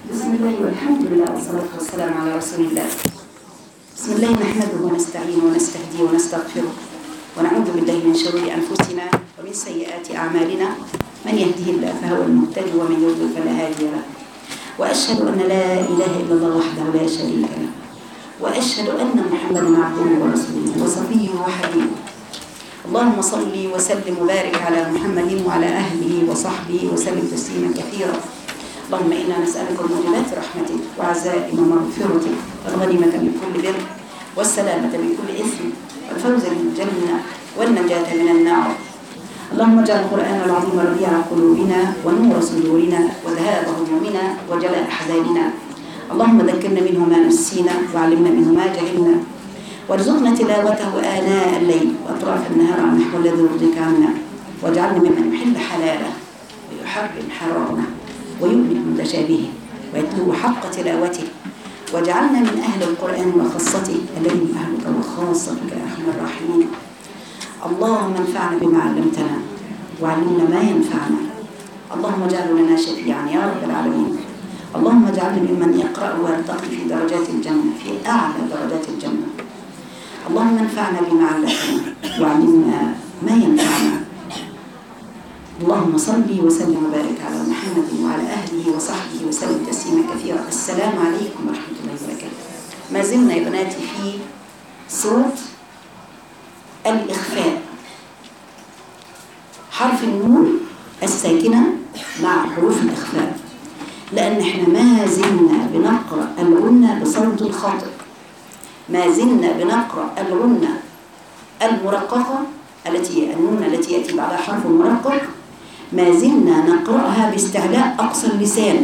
بسم الله والحمد لله والصلاة والسلام على رسول الله بسم الله نحمده ونستعينه ونستهديه ونستغفره ونعوذ بالله من شرور أنفسنا ومن سيئات أعمالنا من يهده الله فهو المهتدي ومن يضلل فلا هادي له وأشهد أن لا إله إلا الله وحده لا شريك له وأشهد أن محمدا عبده ورسوله وصفيه وحبيبه اللهم صل وسلم وبارك على محمد وعلى أهله وصحبه وسلم تسليما كثيرا اللهم إنا نسألك موجبات رحمتك وعزائم مغفرتك والغنيمة من كل بر والسلامة من كل إثم والفوز بالجنة والنجاة من النار اللهم اجعل القرآن العظيم ربيع قلوبنا ونور صدورنا وذهاب همومنا وجلاء أحزاننا اللهم ذكرنا منه ما نسينا وعلمنا منه ما جهلنا وارزقنا تلاوته آناء الليل وأطراف النهار عن نحو الذي يرضيك عنا واجعلنا ممن يحل حلاله ويحرم حرامه ويؤمن بمتشابهه ويتلو حق تلاوته واجعلنا من أهل القرآن وخاصته الذين أهلك وخاصتك يا أرحم الراحمين اللهم انفعنا بما علمتنا وعلمنا ما ينفعنا اللهم اجعله لنا شفيعا يا رب العالمين اللهم اجعلنا ممن يقرأ ويرتقي في درجات الجنة في أعلى درجات الجنة اللهم انفعنا بما علمتنا وعلمنا ما ينفعنا اللهم صل وسلم وبارك على محمد وعلى اهله وصحبه وسلم تسليما كثيرا السلام عليكم ورحمه الله وبركاته ما زلنا يا بناتي في صوت الاخفاء حرف النون الساكنه مع حروف الاخفاء لان احنا ما زلنا بنقرا الغنه بصوت الخاطئ ما زلنا بنقرا الغنه المرققه التي النون التي ياتي بعدها حرف مرقق ما زلنا نقرأها باستعلاء أقصى اللسان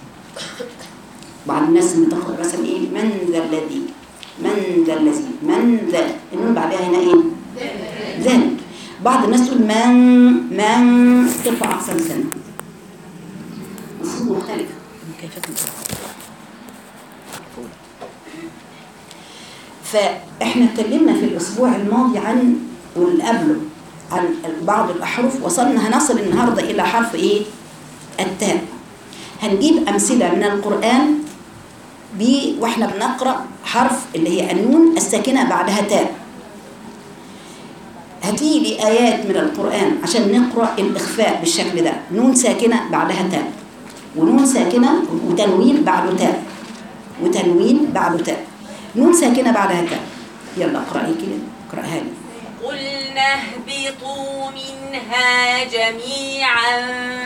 بعض الناس بتقرأ مثلا إيه من ذا الذي من ذا الذي من ذا النون بعدها هنا إيه ذا بعض الناس تقول من من ترفع أقصى اللسان الصوت مختلف كيف فإحنا اتكلمنا في الأسبوع الماضي عن واللي قبله عن بعض الأحرف وصلنا هنصل النهاردة إلى حرف إيه؟ التاء هنجيب أمثلة من القرآن ب وإحنا بنقرأ حرف اللي هي النون الساكنة بعدها تاء هتيجي لي آيات من القرآن عشان نقرأ الإخفاء بالشكل ده نون ساكنة بعدها تاء ونون ساكنة وتنوين بعده تاء وتنوين بعده تاء نون ساكنة بعدها تاء يلا اقرأي كده اقرأها لي قلنا اهبطوا منها جميعا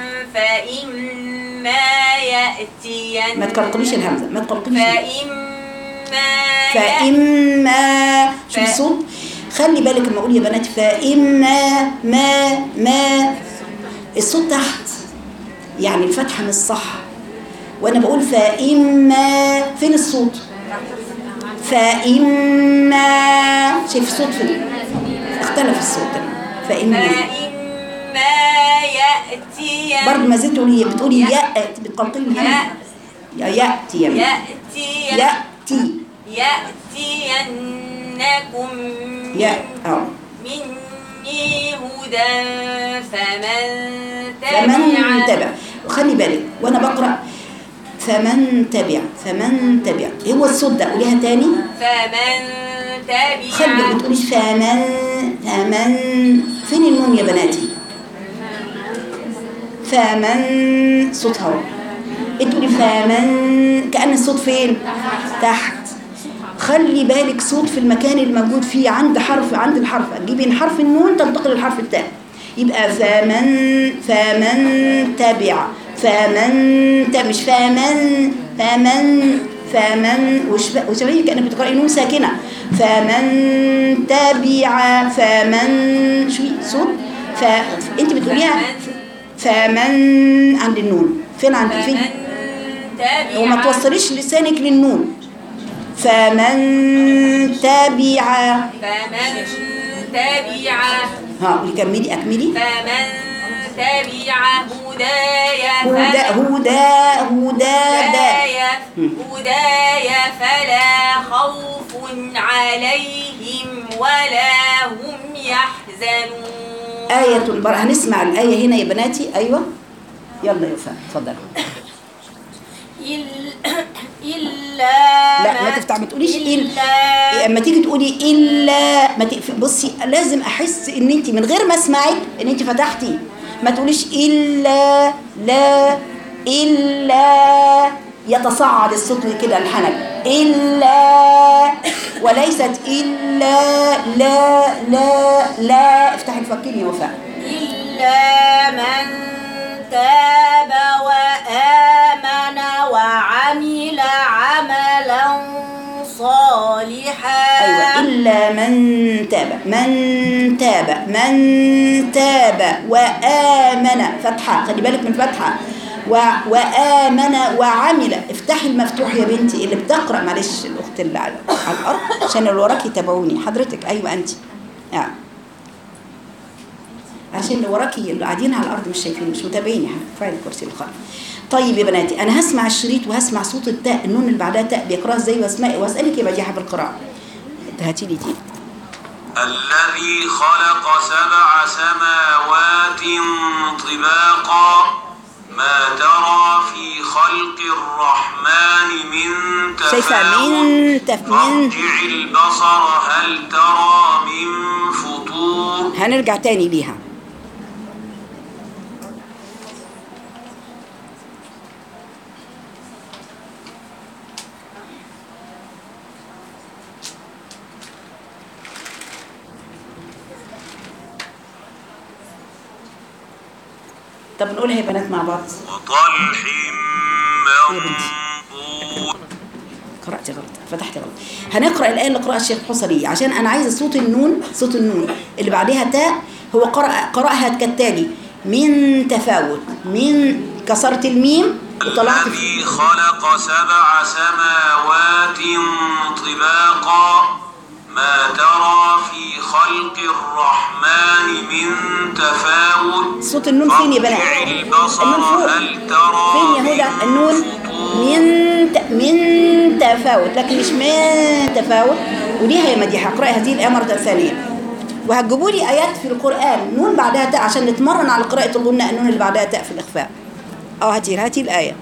فإما يأتين ما تقلقليش الهمزة ما تقلقليش فإما فإما شوف الصوت خلي بالك لما أقول يا بنات فإما ما ما الصوت تحت يعني الفتحة مش صح وأنا بقول فإما فين الصوت فإما شايف الصوت في اختلف الصوت فإما فإما يأتين برضه ما زلت تقولي بتقولي يأتي بتقلقلي الهمزة يا يأتي يا يأتين يأتي يأتينكم يا اه مني هدى فمن فمن تبع تبع وخلي بالك وانا بقرا فمن تبع فمن تبع هو الصوت ده قوليها تاني فمن خلي بالك ما تبع تقوليش فمن فمن فين النون يا بناتي فمن صوتها اهو انت تقولي فمن كأن الصوت فين تحت خلي بالك صوت في المكان اللي موجود فيه عند حرف عند الحرف تجيبي من حرف النون تنتقل للحرف التاء يبقى فمن فمن تبع فمن تبع مش فمن فمن فمن وشب- وشبيه كأنك بتقرأي نون ساكنة فمن تبع فمن شوي صوت فانت بتقوليها فمن عند النون فين عند فين فمن تبع وما توصليش لسانك للنون فمن تبع فمن تبع ها قولي كملي اكملي فمن تبع هداي هدى فلا هدى هدى دا هداي هداي فلا خوف عليهم ولا هم يحزنون آية بر... هنسمع الآية هنا يا بناتي أيوة يلا يا وفاء اتفضلي إل- إلا لا ما تفتح ما تقوليش إلا إلا اما تيجي تقولي الا ما تقف- بصي لازم احس ان انت من غير ما اسمعك ان انت فتحتي ما تقوليش الا لا الا يتصاعد الصوت كده الحنك الا وليست الا لا لا لا افتحي الفكين يا وفاء إلا من تاب وآمن وعمل عملا صالحا ايوه الا من تاب من تاب من تاب وامن فتحه خلي بالك من فتحه و... وامن وعمل افتحي المفتوح يا بنتي اللي بتقرا معلش الاخت اللي على, على الارض عشان اللي وراكي يتابعوني حضرتك ايوه انت يعني عشان اللي وراكي اللي قاعدين على الارض مش شايفين مش متابعيني فاعل الكرسي الخلف طيب يا بناتي انا هسمع الشريط وهسمع صوت التاء النون اللي بعدها تاء بيقراها ازاي واسمعي واسالك يا مديحه في القراءه هاتي لي دي الذي خلق سبع سماوات طباقا ما ترى في خلق الرحمن من شايفة تفاوت من تف من فارجع البصر هل ترى من فطور هنرجع تاني ليها طب نقولها يا بنات مع بعض وطلح يا بنتي. منضود قرأت غلط فتحت غلط هنقرأ الآية اللي قرأها الشيخ حصري عشان أنا عايزة صوت النون صوت النون اللي بعدها تاء هو قرأ قرأها كالتالي من تفاوت من كسرت الميم وطلعت في الذي خلق سبع سماوات طباقا ما ترى في خلق الرحمن من تفاوت صوت النون فين يا بنات فارجع البصر النون فوق هل ترى فين يا هدى من النون فطور من ت... من تفاوت لكن مش من تفاوت وليها يا مديحة اقرأي هذه الآية مرة ثانية وهتجيبوا لي آيات في القرآن نون بعدها تاء عشان نتمرن على قراءة الغنة النون اللي بعدها تاء في الإخفاء اه هاتي هاتي الآية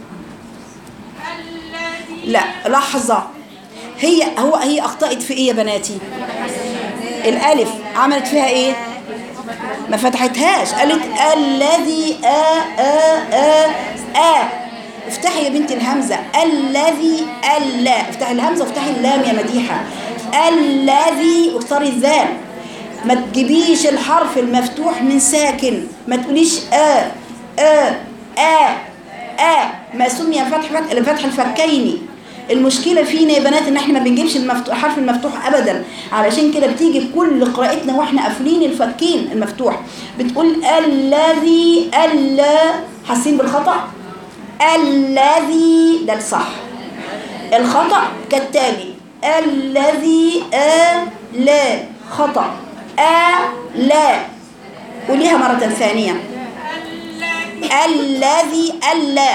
لا لحظة هي هو هي أخطأت في إيه يا بناتي الألف عملت فيها إيه ما فتحتهاش قالت الذي آ آ آ آ افتحي يا بنتي الهمزة الذي ألا افتحي الهمزة وافتحي اللام يا مديحة الذي واختاري الذال ما تجيبيش الحرف المفتوح من ساكن ما تقوليش آ آ آ آ ما سمي فتح فتح لفتح الفكين المشكلة فينا يا بنات ان احنا ما بنجيبش المفتوح الحرف المفتوح ابدا علشان كده بتيجي في كل قراءتنا واحنا قافلين الفكين المفتوح بتقول الذي الا حاسين بالخطأ الذي ده الصح الخطأ كالتالي الذي آ لا خطأ آ لا قوليها مرة ثانية الذي ألا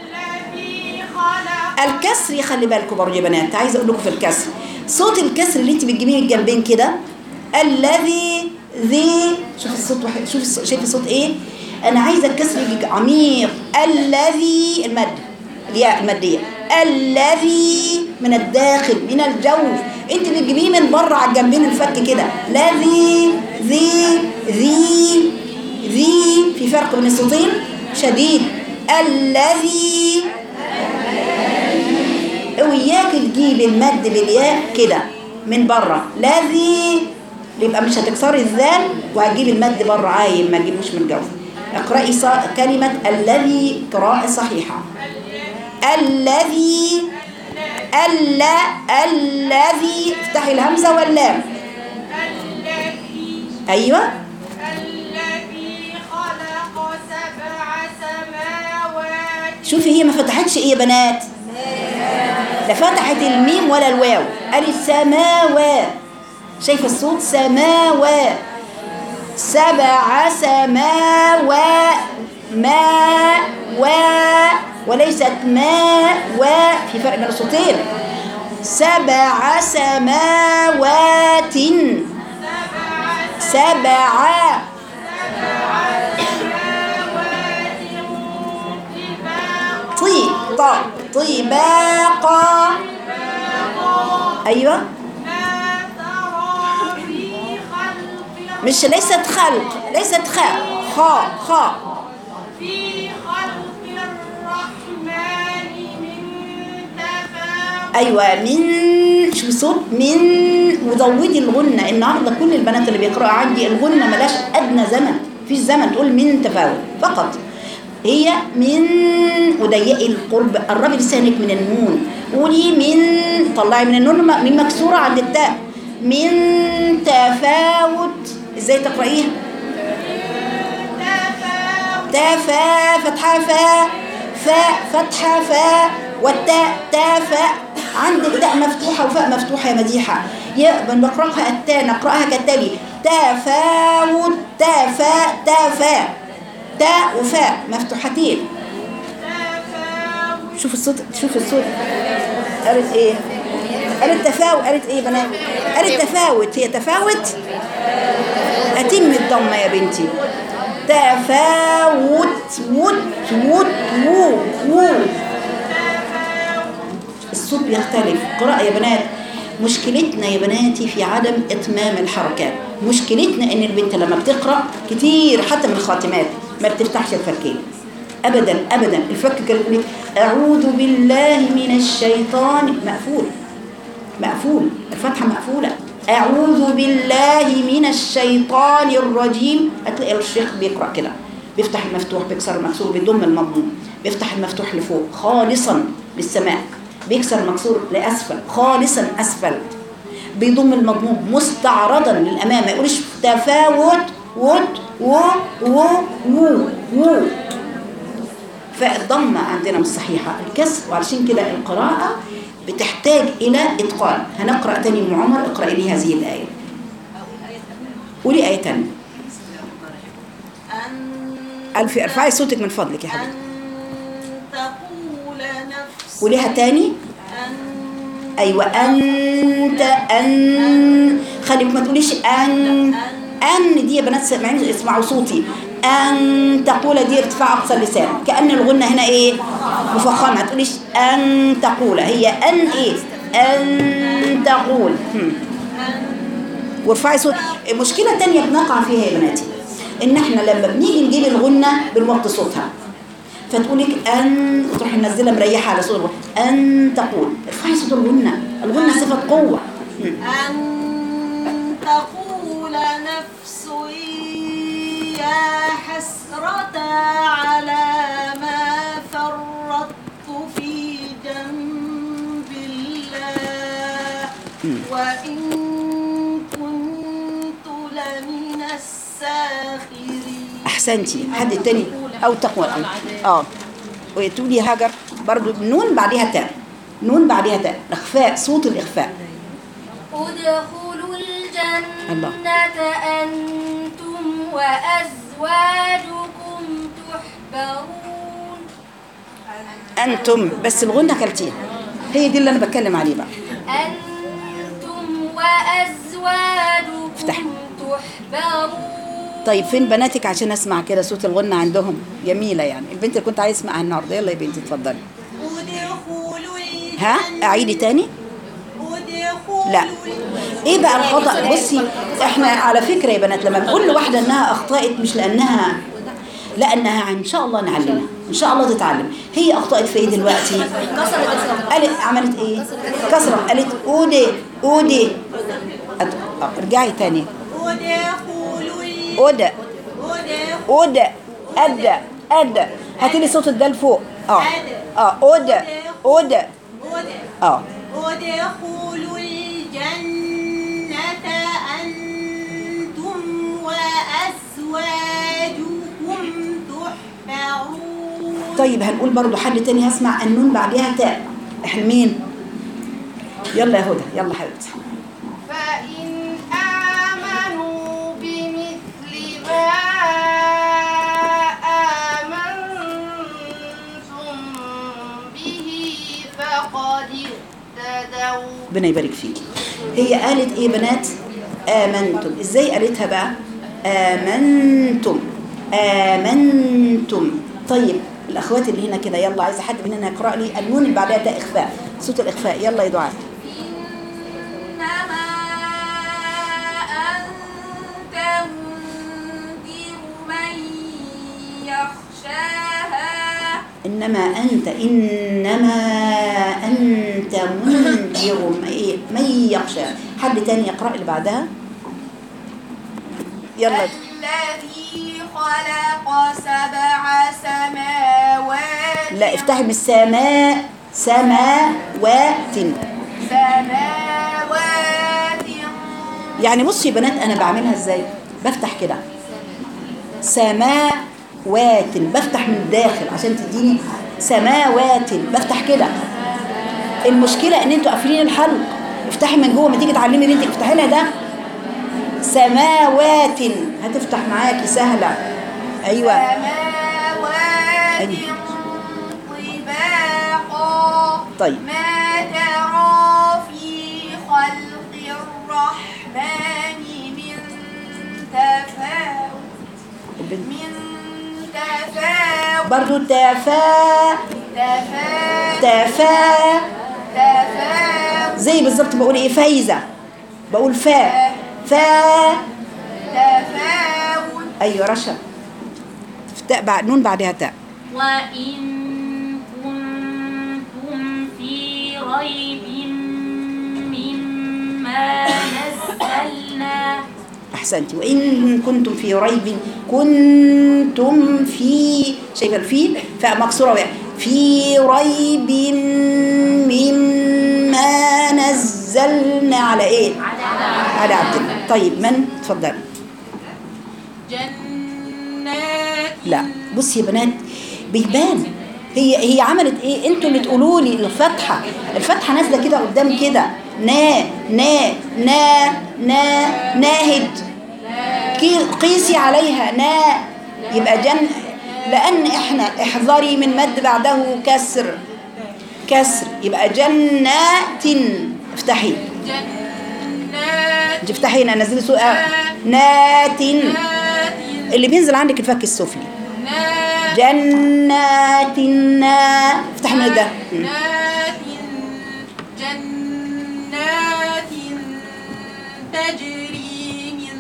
الكسر يخلي بالكم برضه يا بنات عايزه اقول لكم في الكسر صوت الكسر اللي انت بتجيبيه من الجنبين كده الذي ذي شوف الصوت واحد شوف الصوت شايف الصوت ايه انا عايزه الكسر يجي عميق الذي المد الياء الماديه الذي من الداخل من الجوف انت بتجيبيه من بره على الجنبين الفك كده الذي ذي ذي ذي في فرق بين الصوتين شديد الذي وياك تجيب المد بالياء كده من بره الذي يبقى مش هتكسري الذال وهتجيب المد بره عايم ما تجيبوش من الجوف اقرأي صا- كلمة الذي قراءة صحيحة الذي ألا الذي افتحي الهمزة واللام أيوة الذي خلق سبع سماوات شوفي هي ما فتحتش ايه يا بنات لا فتحت الميم ولا الواو قالت سماوات شايفه الصوت سماوات سبع سماوات ما و وليست ما و في فرق بين الصوتين سبع سماوات سبع طي طا طباقا ايوه ما ترى في خلق مش ليست خلق ليست خاء خاء خاء في خلق الرحمن من تفاوت ايوه من شو صوت من وزودي الغنه النهارده كل البنات اللي بيقراوا عندي الغنه ملاش ادنى زمن فيش زمن تقول من تفاوت فقط هي من وضيقي القرب قربي لسانك من النون قولي من طلعي من النون م- من مكسوره عند التاء من تفاوت ازاي تقرايها تفاوت تافا فتحة فا فاء فتحة فا والتاء تافا عند التاء مفتوحة وفاء مفتوحة يا مديحة يا نقرأها التاء نقرأها كالتالي تفاوت تافا تافا تاء وفاء مفتوحتين تفاوت شوف الصوت شوف الصوت قالت ايه قالت تفاوت قالت ايه يا بنات قالت تفاوت هي تفاوت اتم الضمه يا بنتي تفاوت وت وت وو وو الصوت بيختلف قراءة يا بنات مشكلتنا يا بناتي في عدم إتمام الحركات مشكلتنا إن البنت لما بتقرأ كتير حتى من الخاتمات ما بتفتحش الفكين أبدا أبدا الفك كان يقول لك أعوذ بالله من الشيطان مقفول مقفول الفتحة مقفولة أعوذ بالله من الشيطان الرجيم هتلاقي الشيخ بيقرأ كده بيفتح المفتوح بيكسر المكسور بيضم المضموم بيفتح المفتوح لفوق خالصا للسماء بيكسر المكسور لأسفل خالصا أسفل بيضم المضموم مستعرضا للأمام ما يقولش تفاوت وت و و و و فالضمة عندنا مش صحيحة الكسر وعلشان كده القراءة بتحتاج إلى إتقان هنقرأ تاني أم عمر اقرأي لي هذه الآية قولي آية تانية أن ألفي ارفعي صوتك من فضلك يا أن حبيبتي تقول نفس قوليها تاني أن أيوة أنت أن خليك ما تقوليش أن أن دي يا بنات سامعين اسمعوا صوتي أن تقول دي ارتفاع أقصى اللسان كأن الغنة هنا إيه مفخمة ما تقوليش أن تقول هي أن إيه أن تقول هم. وارفعي صوت المشكلة التانية بنقع فيها يا بناتي إن إحنا لما بنيجي نجيب الغنة بنوطي صوتها فتقولك أن وتروحي منزلة مريحة على صوت الغنة. أن تقول ارفعي صوت الغنة الغنة صفة قوة هم. أن تقول نفس يا حسرة على ما فرطت في جنب الله وإن كنت لمن الساخرين أحسنتي حد تاني أو تقوى الأمر آه وتقولي هاجر برضو نون بعدها تاء نون بعدها تاء إخفاء صوت الإخفاء ادخلوا الجنة الله. أنتم وأزواجكم تحبرون أنتم بس الغنة كلتين هي دي اللي أنا بتكلم عليه بقى أنتم وأزواجكم افتح. تحبرون طيب فين بناتك عشان أسمع كده صوت الغنة عندهم جميلة يعني البنت اللي كنت عايز أسمعها النهاردة يلا يا بنتي اتفضلي ادخلوا ها أعيدي تاني ادخلوا لا ايه بقى الخطا بصي احنا على فكره يا بنات لما بنقول لواحده انها اخطات مش لانها لانها ان شاء الله نعلمها ان شاء الله تتعلم هي اخطات في ايه دلوقتي قالت عملت ايه كسرت قالت اودي اودي أت- آه، ارجعي تاني ادخلوا ال- اودا ادخلوا اودا ادا ادا هاتي لي صوت الدال فوق اه اه اودا اودا اه ادخلوا الجنة أنتم وأزواجكم تحبرون طيب هنقول برضو حل تاني هسمع النون بعدها تاء احنا مين يلا يا هدى يلا حبيبتي فإن آمنوا بمثل ما آمنتم به فقد اهتدوا ربنا يبارك فيكي هي قالت ايه بنات امنتم ازاي قالتها بقى امنتم امنتم طيب الاخوات اللي هنا كده يلا عايزه حد مننا يقرا لي النون اللي بعدها تاء اخفاء صوت الاخفاء يلا يا دعاء إنما أنت منذر من يخشاها انما انت انما انت منذر م- إيه؟ من يخشى حد تاني يقرا اللي بعدها يلا الذي خلق سبع سماوات لا افتحي من السماء سماوات سماوات يعني بصي يا بنات انا بعملها ازاي بفتح كده سماوات بفتح من الداخل عشان تديني سماوات بفتح كده المشكله ان انتوا قافلين الحلق افتحي من جوه ما تيجي تعلمي بنتك افتحي لها ده سماوات هتفتح معاكي سهله ايوه سماوات أيوة. طباقا طيب. ما ترى في خلق الرحمن من تفاوت من تفاوت برضو تفا تفاوت تفا تفاوت زي بالظبط بقول ايه فايزه بقول فا فا تفاوت ايوه رشا تاء بعد نون بعدها تاء وإن كنتم في ريب مما نزلنا احسنتي وان كنتم في ريب كنتم في شايفه الفي فاء مكسوره بقى في ريب مما نزلنا على ايه على عبدنا طيب من اتفضلي جنات لا بصي يا بنات بيبان هي هي عملت ايه انتوا اللي تقولوا لي الفتحه الفتحه نازله كده قدام كده نا نا نا نا ناهد كي- قيسي عليها نا يبقى جن لان احنا احذري من مد بعده كسر كسر يبقى جنات افتحي جنات افتحي هنا نزلي سوق نات اللي بينزل عندك الفك السفلي نات جنات افتح من ده جنات جنات تجري من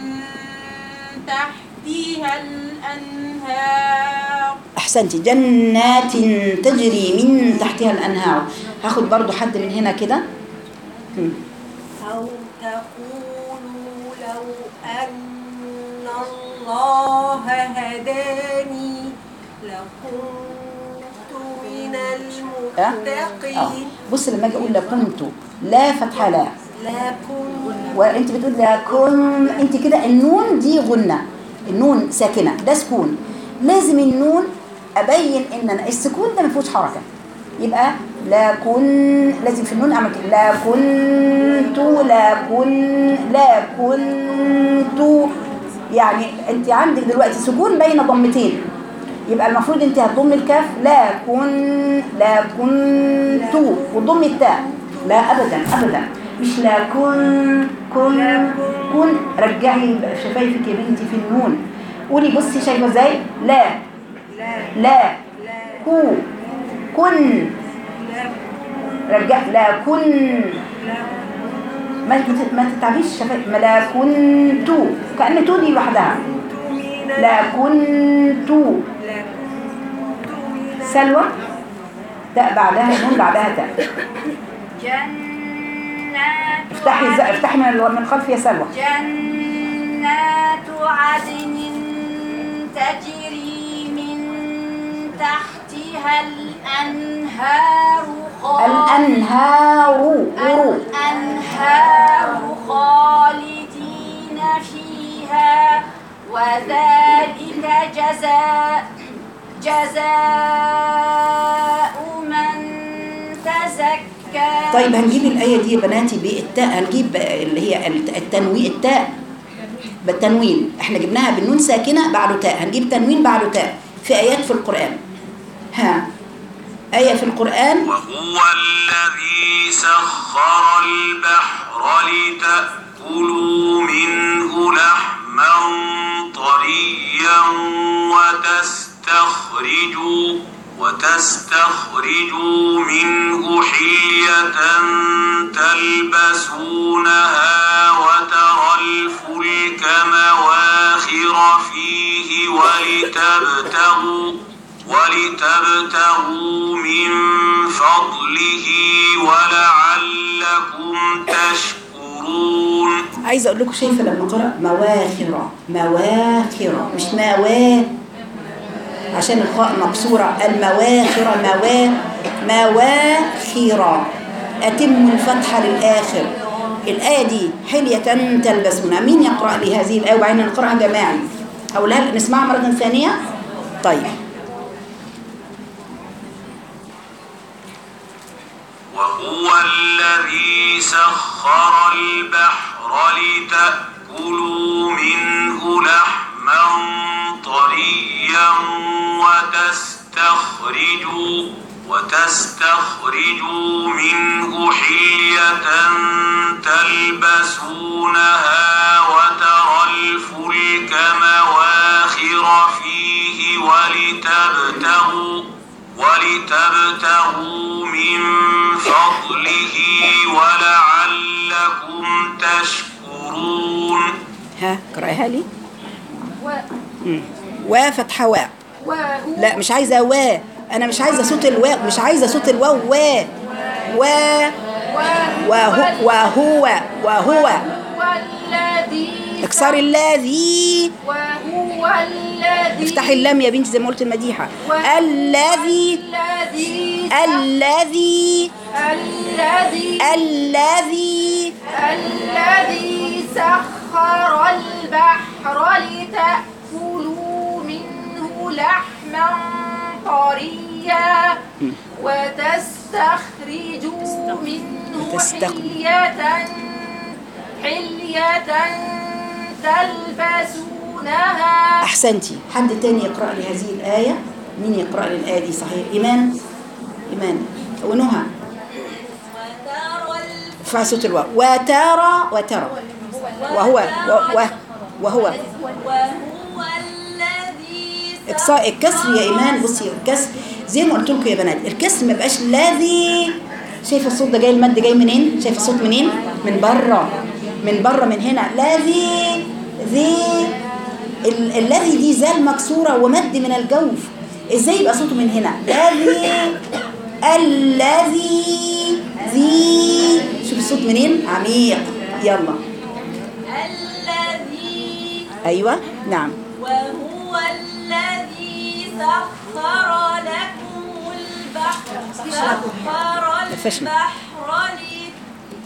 تحتها الأنهار احسنتي جنات تجري من تحتها الانهار هاخد برضو حد من هنا كده هم. أو تقولوا لو أن الله هداني لكنت من اه اه المتقين بص لما اجي اقول لكنت لا فتحه لا لكن وانت بتقول لكن انت كده النون دي غنه النون ساكنه ده سكون لازم النون ابين ان أنا السكون ده ما فيهوش حركه يبقى لا كن لازم في النون اعمل كده لا كنت لا كن لا كنت يعني انت عندك دلوقتي سكون بين ضمتين يبقى المفروض انت هتضم الكاف لا كن لا كنت وتضمي التاء لا ابدا ابدا مش لا كن كن كن رجعي شفايفك يا بنتي في النون قولي بصي شايفه ازاي لا لا كو كن رجع لا كن ما تت- ما تتعبيش شفايف ما لا كنت كأن تو دي لوحدها لا كنت سلوى تاء بعدها نون بعدها تاء جنات افتحي الز- افتحي من الو- من خلف يا سلوى جنات عدن تجري من تحتها الأنهار خالدين الأنهار ورو الأنهار خالدين فيها وذلك جزاء جزاء من تزكى طيب هنجيب الآية دي يا بناتي بالتاء هنجيب اللي هي الت- التنوين التاء بالتنوين احنا جبناها بالنون ساكنة بعده تاء هنجيب تنوين بعده تاء في آيات في القرآن ها آية في القرآن وهو الذي سخر البحر لتأكلوا منه لحما طريا وتستخرجوا وتستخرجوا منه حلية تلبسونها وترى الفلك مواخر فيه ولتبتغوا ولتبتغوا من فضله ولعلكم تشكرون عايزه اقول لكم شايفه لما قرأ مواخر مواخر مش موا عشان الخاء مكسوره المواخر موا مواخر اتم الفتحه للاخر الايه دي حليه تلبسونها مين يقرا لي هذه الايه وبعدين نقراها جماعي او لا نسمعها مره ثانيه طيب وهو الذي سخر البحر لتأكلوا منه لحما طريا وتستخرجوا وتستخرجوا منه حلية تلبسونها وترى الفلك مواخر فيه ولتبتغوا ولتبتغوا من فضله ولعلكم تشكرون ها اقراها لي مم. وا فتحه وا وهو لا مش عايزه وا انا مش عايزه صوت الواو مش عايزه صوت الواو وا وا وهو وهو وهو والذي اكسري الذي وهو الذي افتحي اللام يا بنتي زي ما قلت المديحه الذي الذي الذي الذي الذي الذي سخر البحر لتأكلوا منه لحما طريا وتستخرجوا منه وتستخ- حلية حلية تلبسونها احسنتي حد تاني يقرا لي هذه الايه مين يقرا لي الايه دي صحيح ايمان ايمان ونهى ارفع صوت الواو وترى وترى وهو و- و- وهو وهو الذي اقصاء الكسر يا ايمان بصي الكسر زي ما قلت لكم يا بنات الكسر ما يبقاش الذي شايفه الصوت ده جاي المد جاي منين شايفه الصوت منين من بره من بره من هنا الذي ذي ال- الذي دي زال مكسوره ومد من الجوف ازاي يبقى صوته من هنا الذي الذي ذي شوف الصوت منين عميق يلا الذي ايوه نعم وهو الذي سخر لكم البحر سخر الفشل. البحر لت-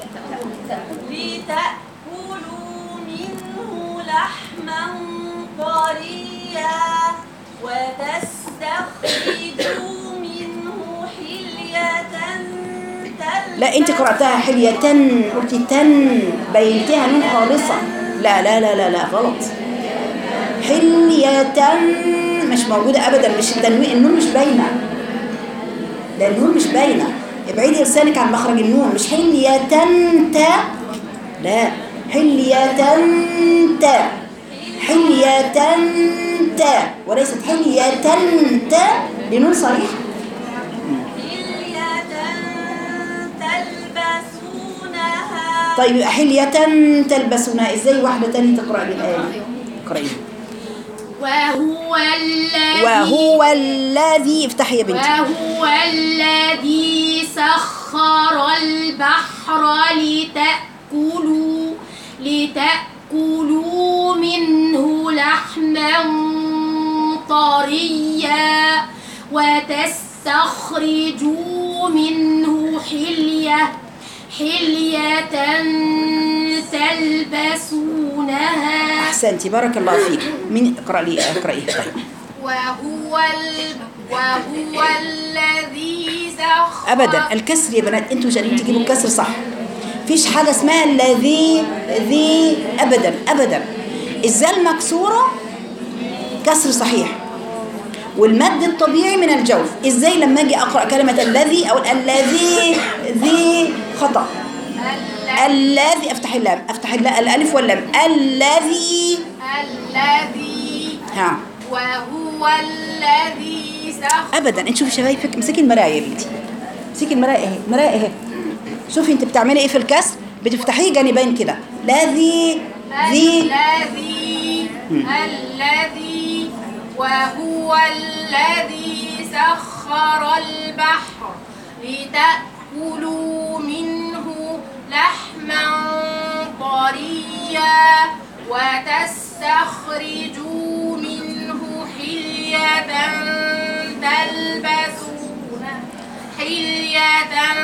لتأكلوا منه لحما طريا وتستخرجوا منه حلية تلبسونها لا انت قرأتها حلية قلتي تن بينتها نون خالصة لا لا لا لا لا غلط حلية مش موجودة أبدا مش التنوين النون مش باينة ده النون مش باينة ابعدي لسانك عن مخرج النون مش حلية تا لا حلية تا حلية تا وليست حلية تا بنون صريح حلية تلبسونها طيب يبقى حلية تلبسونها ازاي واحدة تانية تقرأ لي الآية دي؟ اقرأيها وهو الذي وهو الذي افتحي يا بنتي وهو الذي سخر البحر لتأكلوا لتأكلوا منه لحما طريا وتستخرجوا منه حلية حلية تلبسونها احسنتي بارك الله فيك مين اقرأ لي اقرأيها طيب وهو ال... وهو الذي سخر ابدا الكسر يا بنات انتوا مش قادرين تجيبوا الكسر صح فيش حاجه اسمها الذي ذي ابدا ابدا الزال مكسوره كسر صحيح والمد الطبيعي من الجوف ازاي لما اجي اقرا كلمه الذي او الذي ذي خطا الذي افتح اللام افتح الل- الالف واللام الذي الذي ها وهو الذي سخر ابدا انت شوفي شفايفك امسكي المرايه يا بنتي امسكي المرايه اهي المرايه اهي شوفي انت بتعملي ايه في الكسر بتفتحيه جانبين كده الذي ذي الذي الذي وهو الذي سخر البحر لتأكلوا منه لحما طريا وتستخرجوا منه حلية تلبسون حلية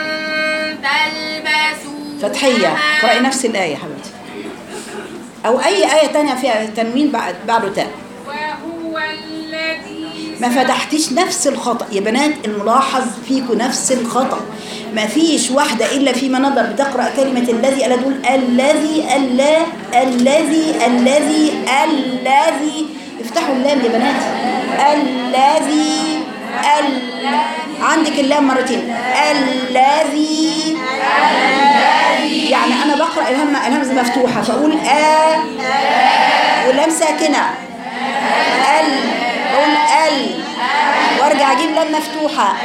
تلبسون فتحيه اقراي نفس الايه يا حبيبتي او اي ايه تانية فيها تنوين بعد بعده تاء وهو الذي ما فتحتيش نفس الخطأ يا بنات الملاحظ فيكم نفس الخطأ ما فيش واحدة إلا في منظر بتقرأ كلمة الذي ألا تقول الذي اللا الذي الذي الذي افتحوا اللام يا بنات الذي ال عندك اللام مرتين الذي يعني أنا بقرأ الهمة الهمزة مفتوحة فأقول آ واللام ساكنة ال بقول ال وارجع اجيب لام مفتوحه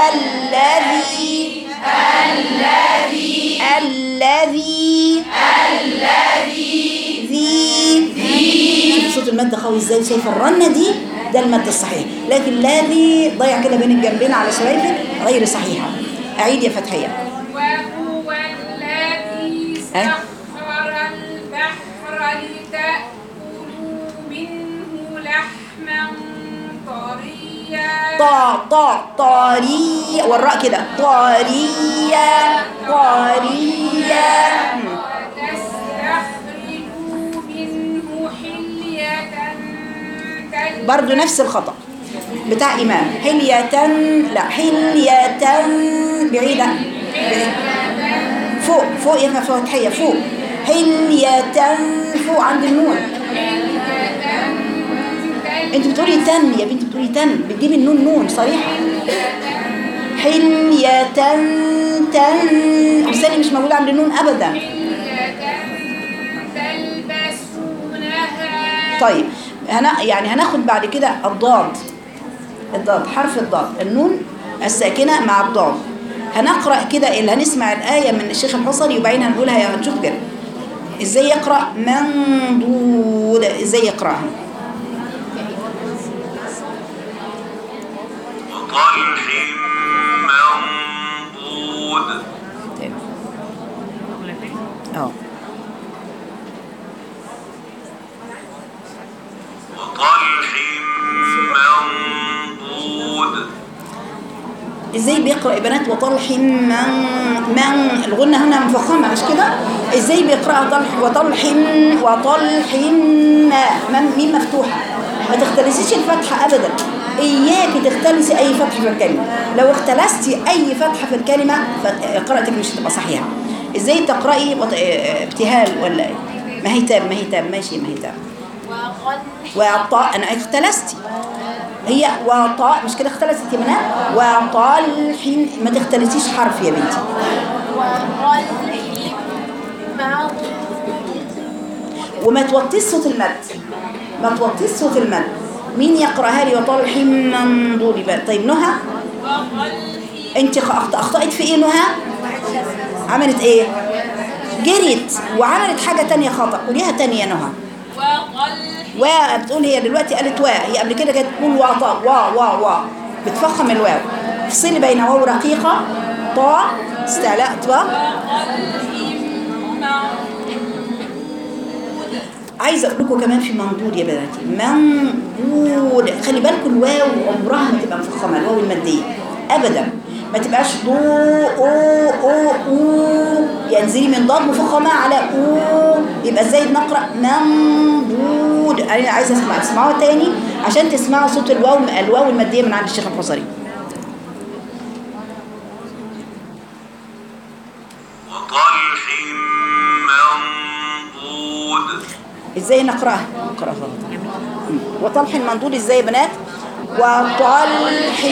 الذي الذي الذي الذي ذي شوف صوت المد قوي ازاي شايفه الرنه دي ده المد الصحيح لكن الذي ضيع كده بين الجنبين على شفايفك غير صحيحه اعيد يا فتحيه وهو الذي أه؟ سخر البحر لتأكلوا منه لحما طريا طا طا طاري والراء كده طارية طارية مم. وتستخرجوا منه حلية تلبسون برضو نفس الخطأ بتاع إمام حلية لا حلية بعيدة بعيد. فوق فوق يا فتحية فوق حلية فوق عند النون انت بتقولي تن يا بنتي بتقولي تن بتجيبي النون نون صريحة حلية تن لساني مش موجود عند النون أبدا تلبسونها طيب هنا يعني هناخد بعد كده الضاد الضاد حرف الضاد النون الساكنة مع الضاد هنقرأ كده اللي هنسمع الآية من الشيخ الحصري وبعدين هنقولها يا هنشوف كده ازاي يقرأ منضود ازاي يقرأها وطلح منضود تاني. اه وطلح منضود ازاي بيقرأ يا بنات وطلح من من الغنة هنا مفخمة مش كده ازاي بيقرأ طلح وطلح وطلح ما من مين مفتوحة ما تختلسيش الفتحة ابدا اياكي تختلسي اي فتحة في الكلمة لو اختلستي اي فتحة في الكلمة فقراءتك مش هتبقى صحيحة ازاي تقرأي وط- اه، ابتهال ولا ايه؟ ما هي تام ما هي تام ماشي ما هي تام وطاء انا اختلستي هي وطاء مش كده اختلست يا بنات وطلح ما تختلسيش حرف يا بنتي وما توطيش صوت المد ما توطيش صوت المد مين يقراها لي وطلح منضود بقى طيب نهى انت أخط- اخطأت في ايه نهى عملت ايه جريت وعملت حاجة تانية خطأ قوليها تانية يا نهى وطلح و بتقول هي دلوقتي قالت وا هي قبل كده كانت تقول وا طا وا وا وا بتفخم الواو افصلي بين واو رقيقة طا استعلاء طا عايزه اقول لكم كمان في منضود يا بناتي منضود خلي بالكم الواو عمرها ما تبقى مفخمه الواو الماديه ابدا ما تبقاش ضو او او او يعني انزلي من ضاد مفخمه على او يبقى ازاي نقرا منضود انا عايزه اسمع تسمعوها تاني عشان تسمعوا صوت الواو الواو الماديه من عند الشيخ الحصري وطلح منضود ازاي نقراها نقراها غلط مم. وطلح المنضود ازاي يا بنات وطلح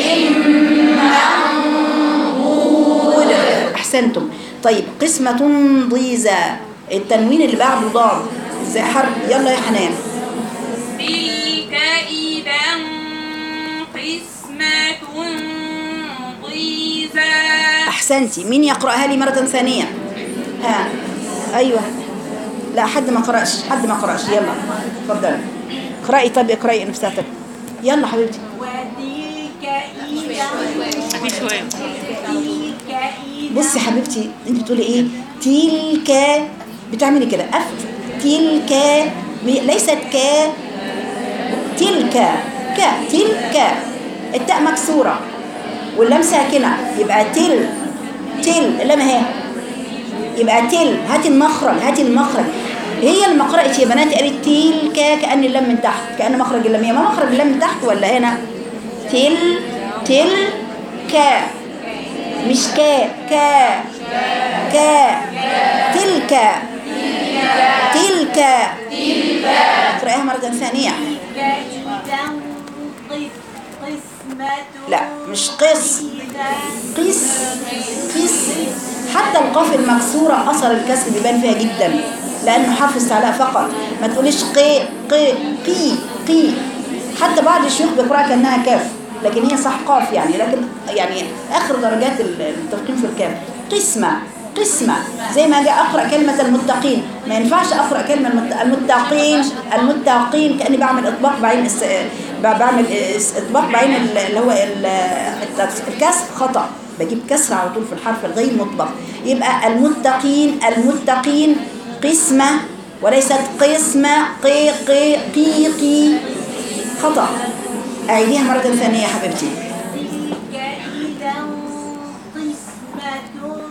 منضود احسنتم طيب قسمة ضيزى التنوين اللي بعده ضاد ازاي حرف يلا يا حنان تلك إذا قسمة احسنتي مين يقراها لي مره ثانيه ها ايوه لا حد ما قراش حد ما قراش يلا اتفضلي اقراي طب اقراي نفساتك يلا حبيبتي وتلك إذا في شوية تلك إذا بصي حبيبتي انت بتقولي ايه تلك بتعملي كده اف تلك م- ليست ك تلك ك تلك التاء مكسوره واللام ساكنه يبقى تل تل اللام اهي يبقى تل هاتي المخرج هاتي المخرج هي اللي ما قرأت يا بنات قالت تلك كأن اللام من تحت كأن مخرج اللام هي ما مخرج اللام من تحت ولا هنا تل تل كا مش كا كا كا تلك تلك اقرأها مرة ثانية تلك إذا قس- قسمة لا مش قس إذا قيس قيس حتى القاف المكسورة أثر الكسر بيبان فيها جدا لأنه حرف استعلاء فقط ما تقوليش قي قي قي قي حتى بعض الشيوخ بيقرأها كأنها كاف لكن هي صح قاف يعني لكن يعني آخر درجات التفخيم في الكاف قسمة قسمة زي ما أجي أقرأ كلمة المتقين ما ينفعش أقرأ كلمة المت- المتقين المتقين كأني بعمل إطباق بعين الس... بعمل إس- إطباق بعين ال- اللي هو ال- الت- الكسر خطأ بجيب كسر على طول في الحرف الغير مطبق يبقى المتقين المتقين قسمة وليست قسمة قي قي قي قي خطأ أعيديها مرة ثانية يا حبيبتي تلك إذا قسمة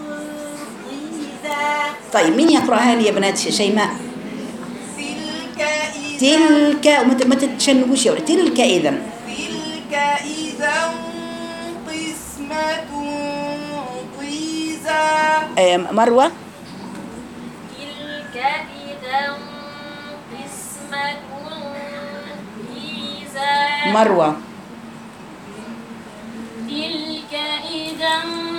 ضيزى طيب مين يقرأها لي يا بنات شيماء تلك إذا تلك وما ت- ما تتشنجوش يا ولد تلك إذا تلك إذا قسمة ضيزى آه، مروة تلك إذا قسمة ضيزى مروة تلك إذا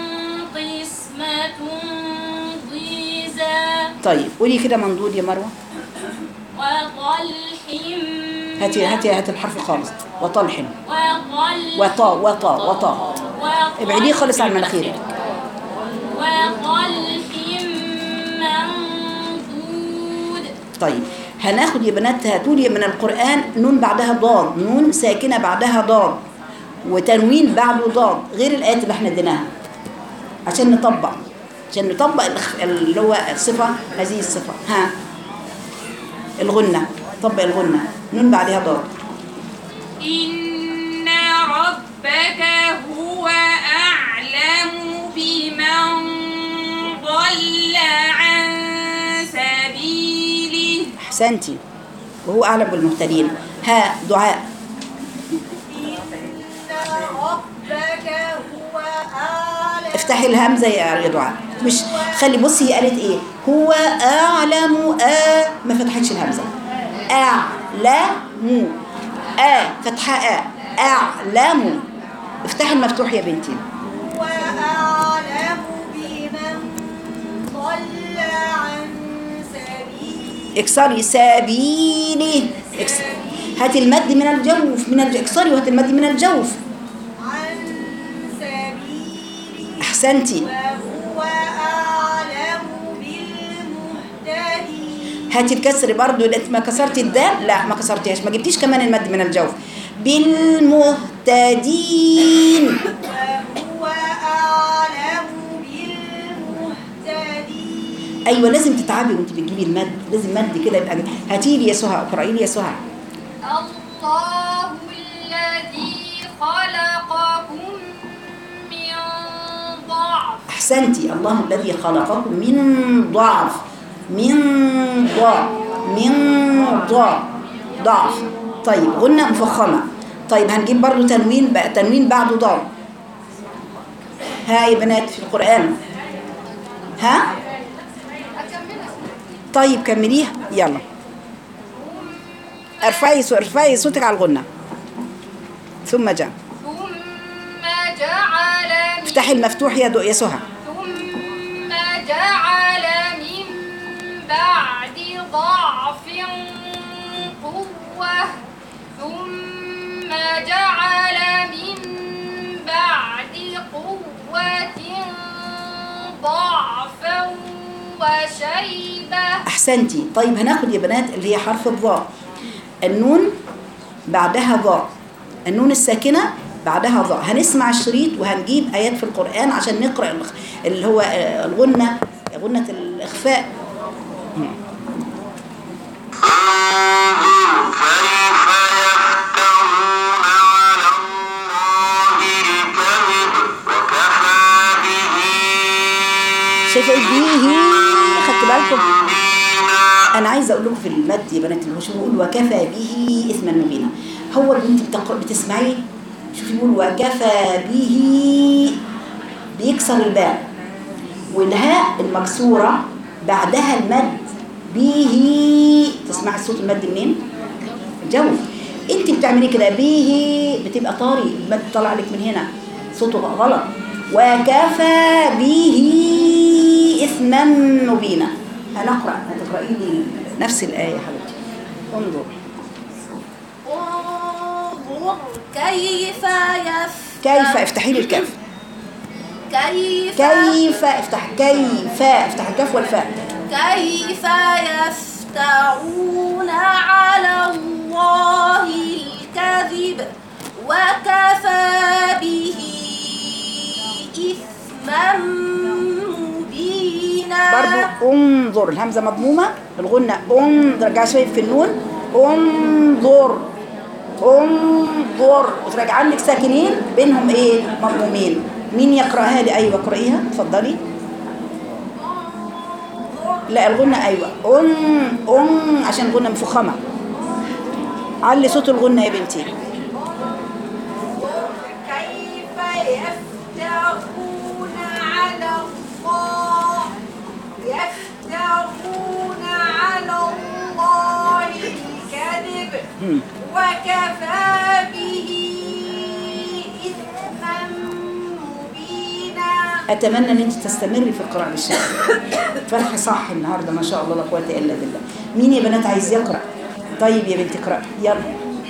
قسمة ضيزى طيب قولي كده منضود يا مروة وطلح هاتي هاتي هاتي الحرف خالص وطلح وطلح وطا وطا وطا ابعديه خالص عن مناخيرك وطلح منضود طيب هناخد يا بنات هاتولي من القرآن نون بعدها ضاد نون ساكنة بعدها ضاد وتنوين بعده ضاد غير الآيات اللي احنا اديناها عشان نطبق عشان نطبق الخ- اللي هو الصفة هذه الصفة ها الغنة طبق الغنة نون بعدها ضاد إن ربك هو أعلم بمن ضل عن سبيله أحسنتي وهو أعلم بالمهتدين ها دعاء إن ربك هو أعلم افتحي الهمزة يا دعاء مش خلي بصي هي قالت ايه هو أعلم آ ما فتحتش الهمزة أعلم آ فتحة آ أعلم افتحي المفتوح يا بنتي هو أعلم بمن ضل عن سبيله اكسري سبيلي اكسري هاتي المد من الجوف من الج... اكسري وهاتي المد من الجوف عن سبيله احسنتي وهو أعلم بالمهتدين هاتي الكسر برضو اللي انت ما كسرتي الدال لا ما كسرتيهاش ما جبتيش كمان المد من الجوف بالمهتدين وهو أعلم بالمهتدين ايوه لازم تتعبي وانت بتجيبي المد لازم مد كده يبقى هاتي لي يا سهى اقراي لي يا سهى الله الذي خلقكم من ضعف احسنتي الله الذي خلقكم من ضعف من ضعف من ضعف ضعف طيب غنة مفخمة طيب هنجيب برضو تنوين بقى تنوين بعده ضاد ها يا بنات في القرآن ها طيب كمليها يلا ارفعي صو- ارفعي صوتك على الغنة ثم جاء ثم جعل من افتحي المفتوح يا دو يا سهى ثم جعل من بعد ضعف قوة ثم جعل من بعد قوة ضعفا وشيبة احسنتي طيب هناخد يا بنات اللي هي حرف الضاء النون بعدها ضاء النون الساكنه بعدها ضاء هنسمع الشريط وهنجيب ايات في القران عشان نقرا الخ- اللي هو آه، الغنه غنه الاخفاء انظر كيف يفترون على الله الكذب وكفى به شايفه به خدت بالكم مبينا انا عايزه اقول لكم في المد يا بنات الهشوم بيقول وكفى به اثما مبينا هو اللي انت بتقرأ بتسمعيه شوفي بيقول وكفى به بيكسر الباء والهاء المكسوره بعدها المد به تسمعي صوت المد منين الجوف انت بتعملي كده به بتبقى طاري المد طالع لك من هنا صوته غلط وكفى به اثما مبينا هنقرا هتقراي لي نفس الايه يا حبيبتي انظر انظر كيف يفتح كيف افتحي لي الكاف كيف كيف افتح كيف افتح الكاف والفاء كيف يفترون على الله الكذب وكفى به إثما مبينا برضو انظر الهمزه مضمومه الغنه انظر رجع شويه في النون انظر انظر وتراجع عندك ساكنين بينهم ايه مضمومين مين يقراها لي ايوه اقرايها اتفضلي لا الغنه ايوه ان ان عشان الغنه مفخمه علي صوت الغنه يا بنتي كيف يفترون على الله يفترون على الله الكذب مم. وكفى به إثما مبينا اتمنى ان انت تستمري في القراءه بالشكل فرح صح النهارده ما شاء الله لا قوه الا بالله مين يا بنات عايز يقرا طيب يا بنت اقرا يلا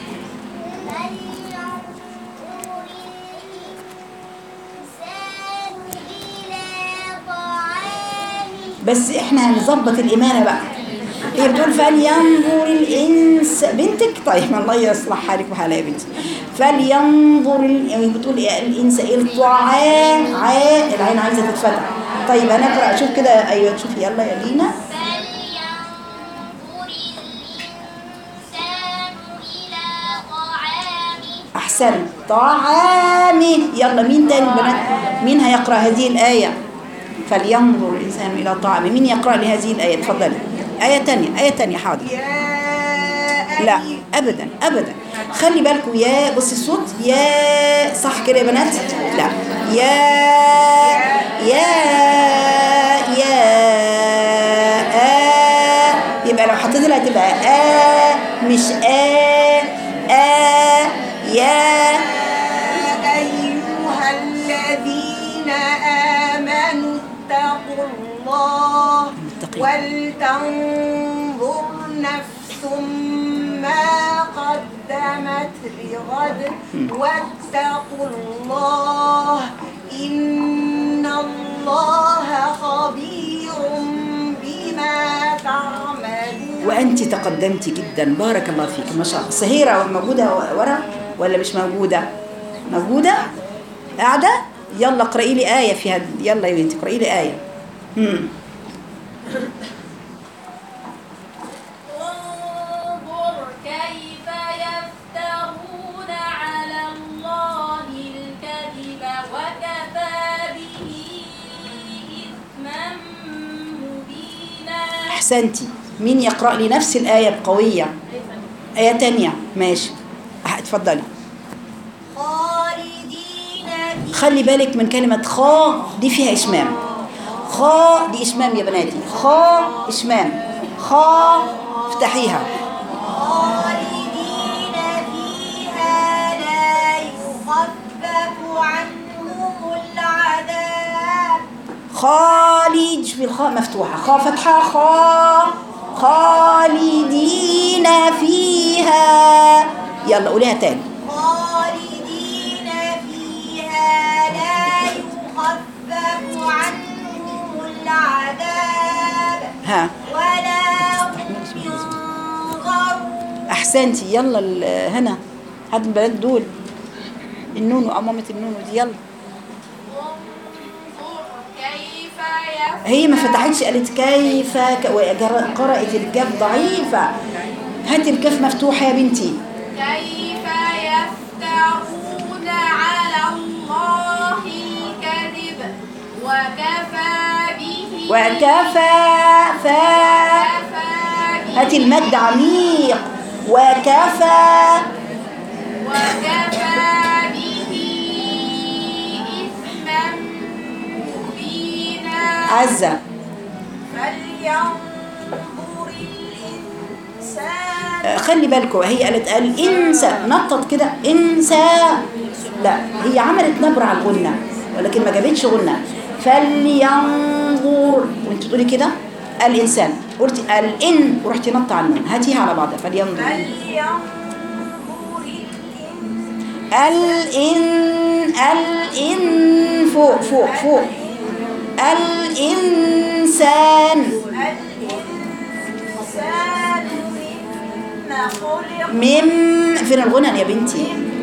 بس احنا هنظبط الامانه بقى هي بتقول فلينظر الانس بنتك طيب الله يصلح حالك وحالها يا بنتي فلينظر ال- يعني بتقول إيه الانس الطعام عاء العين عايزه تتفتح طيب هنقرا شوف كده ايوه شوفي يلا يا لينا فلينظر الإنسان إلى طعامه احسن طعامه يلا مين تاني البنات مين هيقرا هذه الايه فلينظر الانسان الى طعامه مين يقرا لي هذه الايه اتفضلي ايه تانية ايه تانية حاضر يا لا ابدا ابدا خلي بالكم يا بصي الصوت يا صح كده يا بنات لا يا يا يا آ يبقى لو حطيت لها تبقى آ مش آ آ يا أيها الذين آمنوا اتقوا الله متقين. ولتنظر نفس ما قدمت لغد واتقوا الله إن الله خبير بما تعملون وانت تقدمتي جدا بارك الله فيك ما شاء الله سهيره موجوده ورا ولا مش موجوده موجوده قاعده يلا اقراي لي ايه في هذا يلا يا بنتي اقراي لي ايه امم انظر كيف يفترون على الله الكذب وكفى به إثما مبينا احسنتي مين يقرا لي نفس الايه بقويه ايه تانية ماشي أه، اتفضلي خالدين فيها خلي بالك من كلمة خا دي فيها إشمام خا دي إشمام يا بناتي خا إشمام خا افتحيها خالدين فيها لا يخفف عنهم العذاب خالد في الخاء مفتوحة خا فتحة خا خالدين فيها يلا قوليها تاني خالدين فيها لا يخفف عنهم ها ولا هم ينظرون احسنتي يلا ال- هنا هات البنات دول النونو امامة النونو دي يلا انظر كيف يفعلون هي ما فتحتش قالت كيف ك- وجر- قرأت الكاف ضعيفة هاتي الكاف مفتوحة يا بنتي كيف يفترون على الله الكذب وكفى به وكفى فا وكفى به هاتي المد عميق وكفى وكفى به إثما مبينا عزة فلينظر الإنسان آه، خلي بالكم هي قالت قال انسى نطط كده انسى لا هي عملت نبرة على الغنة ولكن ما جابتش غنة فلينظر وانت تقولي كده الانسان قلتي الان ورحتي نط على النون هاتيها على بعضها فلينظر فلينظر الان الان فوق فوق فوق الانسان الإنسان مما خلق مم فين الغنى يا بنتي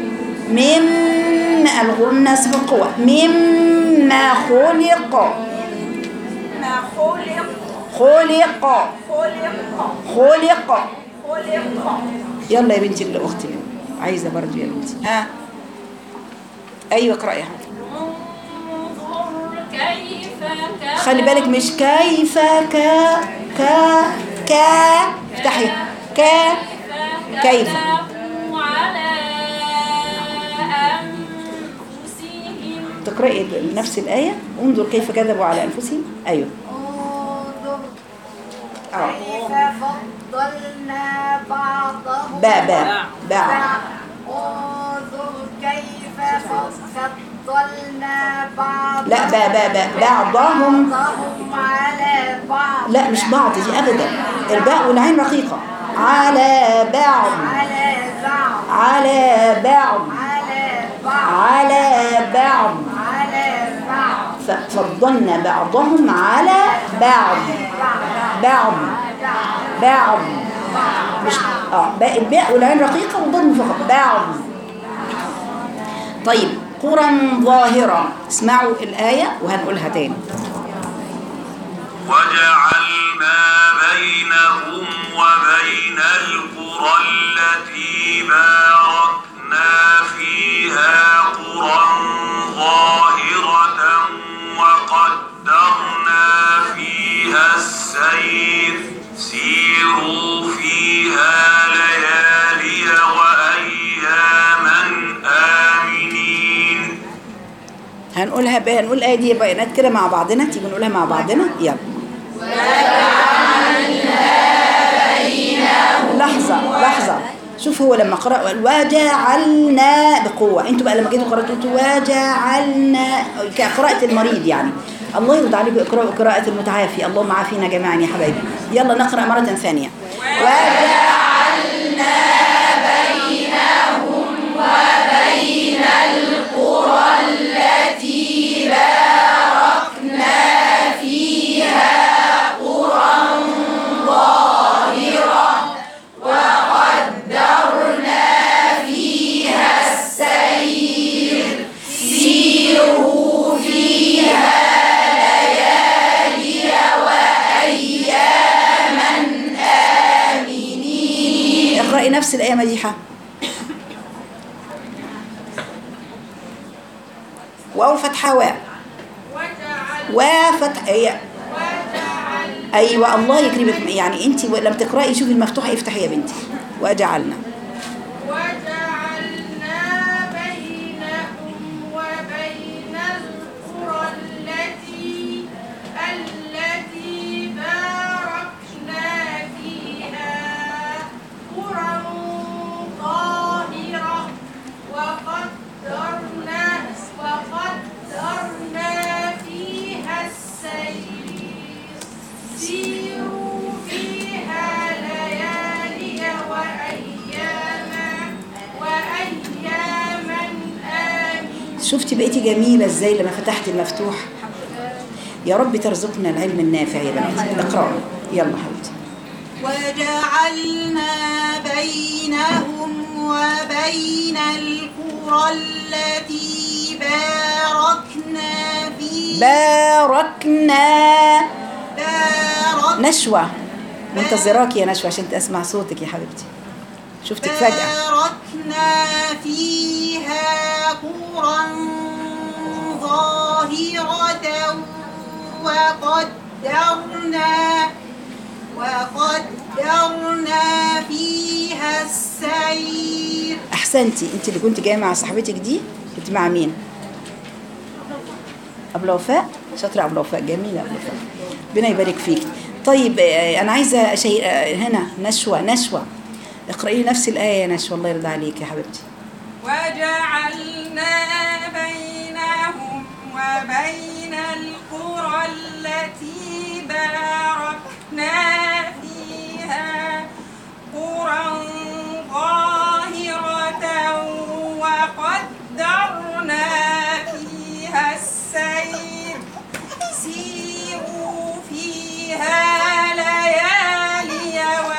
مم الغنى صفة قوة مما خلق مما خلق خلق خلق خلق خلق يلا يا بنتي اللي اختي عايزه برضو يا بنتي ها ايوه اقراي يا حبيبتي انظر كيف كفى خلي بالك مش كيف كا كا كا افتحي كا كيف؟ كذبوا على أنفسهم تقراي نفس الايه انظر كيف كذبوا على انفسهم ايوه انظر اه كيف فضلنا بعضهم باء باء باء انظر كيف فضلنا بعضهم لا باء باء باء بعضهم بعضهم على بعض لا مش بعض دي ابدا الباء والعين رقيقه على بعض على بعض على بعض على بعض على بعض على بعض ففضلنا بعضهم على بعض بعض بعض مش اه باء الباء والعين رقيقه والضم فقط بعض طيب قرى ظاهرة اسمعوا الآية وهنقولها تاني وجعلنا بينهم وبين القرى التي باركنا فيها قرى ظاهرة وقدرنا فيها السير سيروا فيها ليالي وأياما آمنين هنقولها بقى هنقول الآية دي بيانات كده مع بعضنا تيجي نقولها مع بعضنا يلا لحظة لحظة شوف هو لما قرأ قال وجعلنا بقوة انتوا بقى لما جيتوا قرأتوا قلتوا وجعلنا كقراءة المريض يعني الله يرضى عليكم اقرأوا قراءة المتعافي اللهم عافينا جميعا يا حبايبي يلا نقرأ مرة ثانية وجعلنا بينهم وبين القرى التي باركنا فيها قرى ظاهرة وقدرنا فيها السير سيروا فيها ليالي وأياما آمنين اقرأي نفس الآية مديحة واو فتحة واو وفتح هي ايوه الله يكرمك يعني انت لما تقراي شوفي المفتوحه افتحي يا بنتي وجعلنا وجعلنا بينهم وبين القرى التي التي باركنا فيها قرى ظاهرة وقدرنا وقدرنا فيها السير سيروا فيها ليالي وأياما وأياما آمين شفتي بقيتي جميله ازاي لما فتحتي المفتوح يا رب ترزقنا العلم النافع يا بنات اقرأوا يلا حبيبتي وجعلنا بينهم وبين القرى التي باركنا فيها باركنا بارك نشوة منتظراك يا نشوة عشان اسمع صوتك يا حبيبتي شفتك فجأة باركنا فيها قرى ظاهرة وقدرنا وقدرنا فيها السير احسنتي انت اللي كنت جايه مع صاحبتك دي كنت مع مين ابو وفاء شاطره ابو وفاء جميله ابو وفاء ربنا يبارك فيك طيب آه، انا عايزه شيء آه، هنا نشوه نشوه اقراي لي نفس الايه يا نشوه الله يرضى عليك يا حبيبتي وجعلنا بينهم وبين القرى التي باركنا فيها قرى ظاهرة وقدرنا فيها السير سيروا فيها ليالي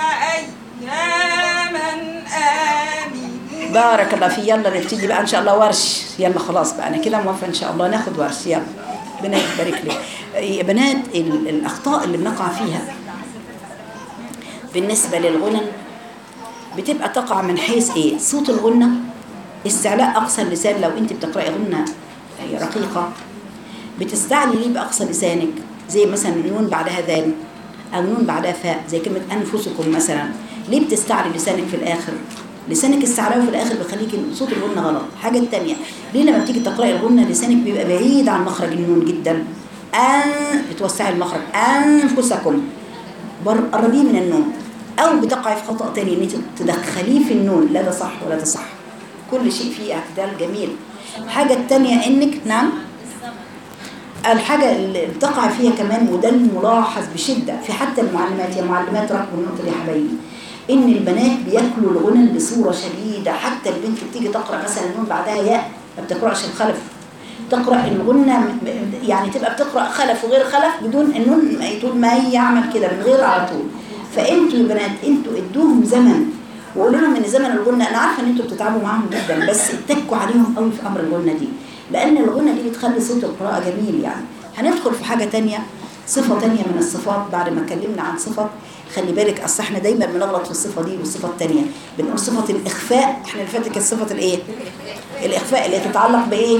وأياما آمنين بارك الله فيك يلا نبتدي بقى ان شاء الله ورش يلا خلاص بقى انا كده موافقه ان شاء الله ناخد ورش يلا ربنا يبارك لك يا بنات ال- الاخطاء اللي بنقع فيها بالنسبه للغنى بتبقى تقع من حيث ايه صوت الغنى استعلاء اقصى اللسان لو انت بتقراي غنى رقيقه بتستعلي ليه باقصى لسانك زي مثلا نون بعدها ذال او نون بعدها فاء زي كلمه انفسكم مثلا ليه بتستعلي لسانك في الاخر لسانك استعلاوي في الاخر بيخليك صوت الغنى غلط الحاجه الثانيه ليه لما بتيجي تقراي الغنى لسانك بيبقى بعيد عن مخرج النون جدا ان بتوسعي المخرج انفسكم بر- قربيه من النون او بتقعي في خطا تاني ان انت تدخليه في النون لا ده صح ولا ده صح كل شيء فيه اعتدال جميل الحاجه الثانيه انك نعم الحاجة اللي بتقع فيها كمان وده الملاحظ بشدة في حتى المعلمات يا معلمات ركبوا النقطة دي يا حبايبي إن البنات بياكلوا الغنى بصورة شديدة حتى البنت بتيجي تقرأ مثلا النون بعدها ياء ما بتقرأش الخلف تقرأ الغنى م- م- يعني تبقى بتقرأ خلف وغير خلف بدون النون ما- طول ما هي يعمل كده من غير على طول فانتوا يا بنات انتوا ادوهم زمن وقولوا لهم ان زمن الغنى انا عارفه ان انتوا بتتعبوا معاهم جدا بس اتكوا عليهم قوي في امر الغنى دي لان الغنى دي بتخلي صوت القراءه جميل يعني هندخل في حاجه تانية صفه تانية من الصفات بعد ما اتكلمنا عن صفه خلي بالك اصل احنا دايما بنغلط في الصفه دي والصفه التانية بنقول صفه الاخفاء احنا اللي فاتت كانت صفه الايه الاخفاء اللي تتعلق بايه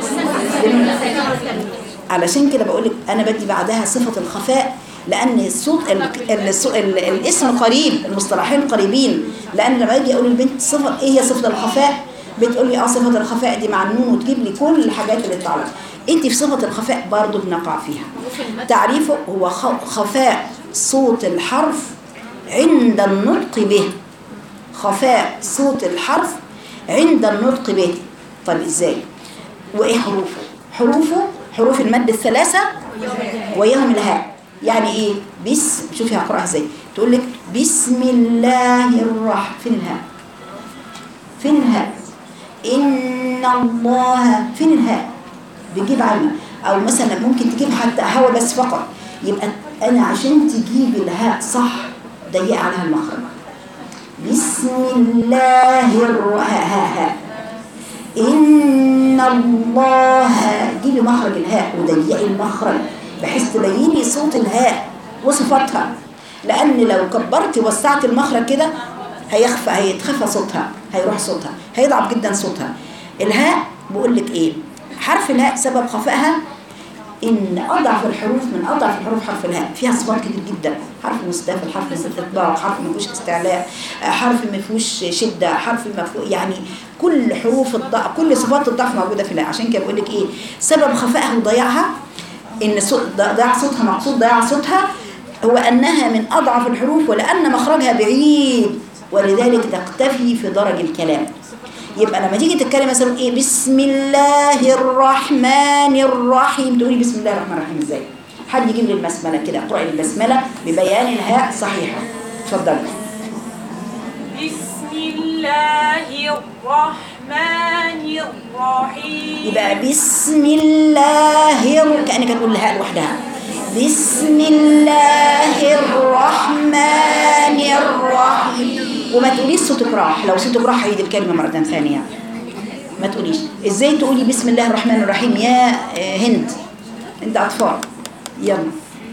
علشان كده بقول لك انا بدي بعدها صفه الخفاء لان الصوت ال ال ال الاسم قريب المصطلحين قريبين لان لما اجي اقول للبنت صفه ايه هي صفه الخفاء بتقول لي اه صفه الخفاء دي مع النون وتجيب لي كل الحاجات اللي تتعلق انت في صفه الخفاء برضه بنقع فيها تعريفه هو خ- خفاء صوت الحرف عند النطق به خفاء صوت الحرف عند النطق به طب ازاي وايه حروفه حروفه حروف المد الثلاثه وياهم الهاء يعني ايه بس شوفي هقراها ازاي تقول لك بسم الله الرحمن فين الهاء فين الهاء ان الله فين الهاء بتجيب علم او مثلا ممكن تجيب حتى هوا بس فقط يبقى انا عشان تجيب الهاء صح ضيق عليها المخرج بسم الله الرحمن ها ها إن الله جيبي مخرج الهاء وضيقي المخرج بحيث تبيني صوت الهاء وصفاتها لأن لو كبرتي وسعت المخرج كده هيخفى هيتخفى صوتها هيروح صوتها هيضعف جدا صوتها الهاء بقول لك ايه حرف الهاء سبب خفائها ان اضعف الحروف من اضعف الحروف حرف الهاء فيها صفات كتير جدا حرف مستفل حرف استطباق حرف ما فيهوش استعلاء آه، حرف ما فيهوش شده حرف ما فيه يعني كل حروف الضعف كل صفات الضعف موجوده في الهاء عشان كده بقول لك ايه سبب خفائها وضياعها ان صوت ضياع صوتها مقصود ضياع صوتها هو انها من اضعف الحروف ولان مخرجها بعيد ولذلك تختفي في درج الكلام يبقى لما تيجي تتكلم مثلا ايه بسم الله الرحمن الرحيم تقولي بسم الله الرحمن الرحيم ازاي حد يجيب لي البسمله كده اقراي البسمله ببيان الهاء صحيحه اتفضلي بسم الله الرحمن الرحيم يبقى بسم الله الر- كانك هتقول الهاء لوحدها بسم الله الرحمن الرحيم وما تقوليش صوتك راح لو صوتك راح عيد الكلمة مرة ثانية ما تقوليش ازاي تقولي بسم الله الرحمن الرحيم يا آه، هند انت اطفال يلا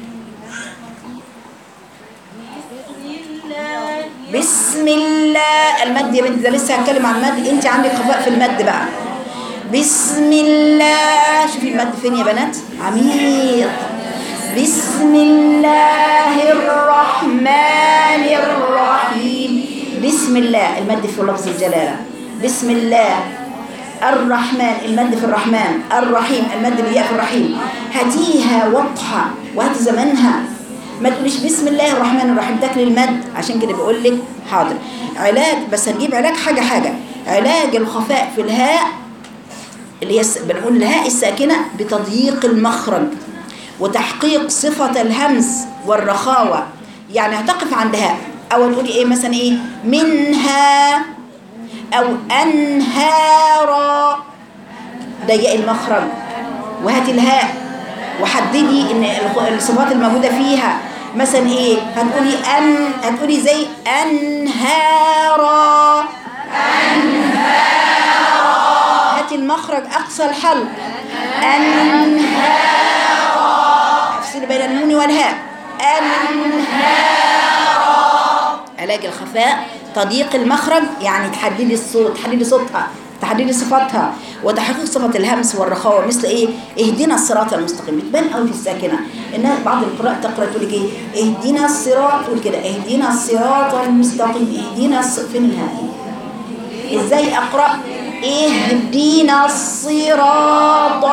بسم الله المد يا بنتي ده لسه هتكلم عن المد انت عندك خفاء في المد بقى بسم الله شوفي المد فين يا بنات عميق بسم الله الرحمن الرحيم بسم الله المد في لفظ الجلالة بسم الله الرحمن المد في الرحمن الرحيم المد بالياء في الرحيم هاتيها واضحة وهات زمنها ما تقوليش بسم الله الرحمن الرحيم تاكلي المد عشان كده بقول لك حاضر علاج بس هنجيب علاج حاجة حاجة علاج الخفاء في الهاء اللي هي الس- بنقول الهاء الساكنة بتضييق المخرج وتحقيق صفة الهمز والرخاوة يعني هتقف عند هاء أو تقولي إيه مثلا إيه منها أو أنهارا ضيقي المخرج وهاتي الهاء وحددي ان الخ- الصفات الموجوده فيها مثلا ايه هتقولي ان هتقولي زي انهارا انهارا هاتي المخرج اقصى الحلق انهارا افصلي بين النون والهاء انهارا علاج الخفاء تضييق المخرج يعني تحددي الصوت تحددي صوتها تحددي صفاتها وتحقيق صفة الهمس والرخاوة مثل ايه اهدنا الصراط المستقيم بتبان قوي في الساكنة انها بعض القراء تقرا تقول لك ايه اهدنا الصراط تقول كده اهدنا الصراط المستقيم اهدنا الص... فين الهاء ازاي اقرا اهدنا الصراط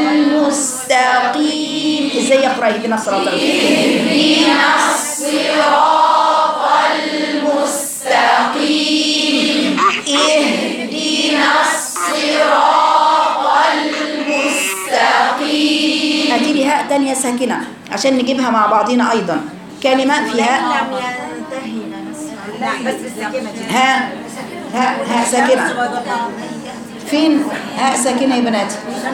المستقيم ازاي اقرا اهدنا الصراط المستقيم اهدنا الصراط المستقيم اهدنا الصراط المستقيم هاتي لي هاء تانية ساكنة عشان نجيبها مع بعضنا أيضا كلمة فيها ها ها ها ساكنة فين ها ساكنة يا بنات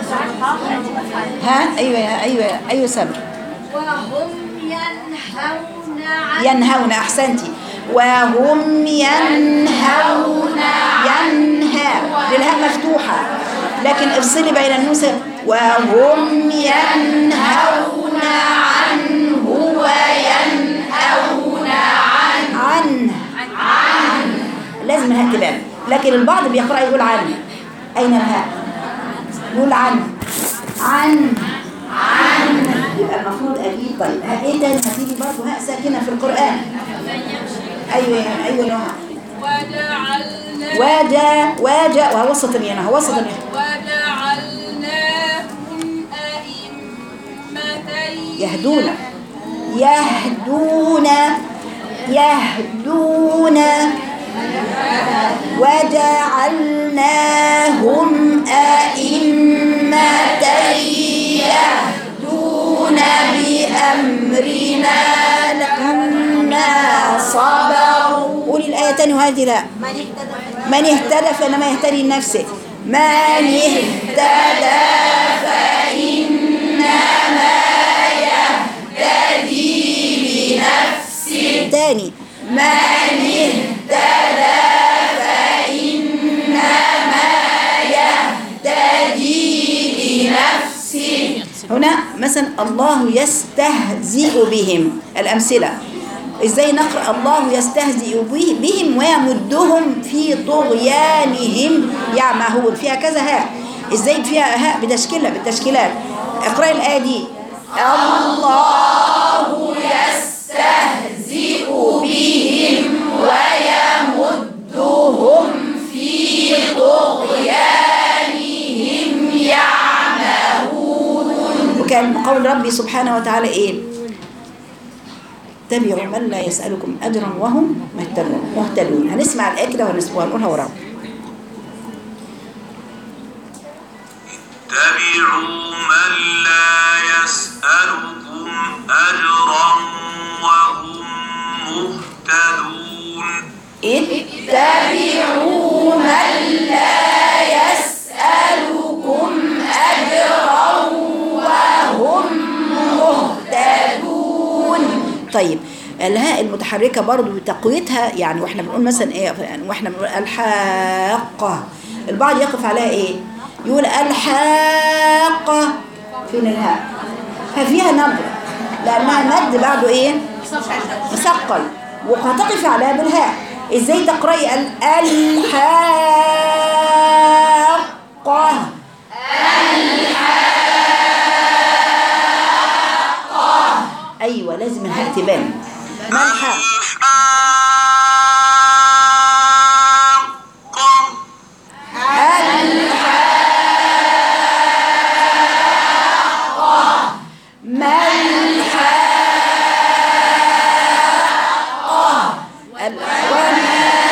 ها أيوة يا أيوة يا أيوة سامر وهم ينهون عن ينهون أحسنتي وهم ينهون ينهى للهاء مفتوحة لكن افصلي بين النوسة وهم ينهون عنه وينهون عنه عنه لازم الهاء تبان لكن البعض بيقرأ يقول عنه أين الهاء؟ يقول عنه عنه عنه يبقى المفروض اجيب طيب ها ايه تاني هتيجي برضه هاء ساكنه في القران ايوه ايوه نوع وجعلنا واجا واجا وهوسط هنا هوسط هنا وجعلناهم أئمة يهدون يهدون يهدون وجعلناهم أئمة يهدون بأمرنا لما صبروا قولي الآية تاني وهذه لا من اهتدى فإنما يهتدي لنفسه من اهتدى تاني من اهتدى فإنما يهتدي لنفسه هنا مثلا الله يستهزئ بهم الأمثلة ازاي نقرأ الله يستهزئ به- بهم ويمدهم في طغيانهم يعمهون فيها كذا هاء ازاي فيها هاء بتشكيلها بالتشكيلات اقرأي الآية دي الله يستهزئ بهم ويمدهم في طغيانهم يعمهون وكان قول ربي سبحانه وتعالى ايه اتبعوا من لا يسألكم أجرا وهم مهتدون مهتدون هنسمع الآية كده وهنس- وهنقولها وراهم اتبعوا من لا يسألكم أجرا وهم مهتدون اتبعوا من لا يسألكم أجرا وهم مهتدون طيب الهاء المتحركة برضو تقويتها يعني واحنا بنقول مثلا ايه يعني واحنا بنقول الحاقة البعض يقف عليها ايه يقول الحاقة فين الهاء ففيها نبرة لأنها مد بعده ايه مثقل وهتقف عليها بالهاء ازاي تقرأي ال- الحاقة ايوه لازم الهاء تبان ما الحاء الحاقة ما الحاقة الأخوان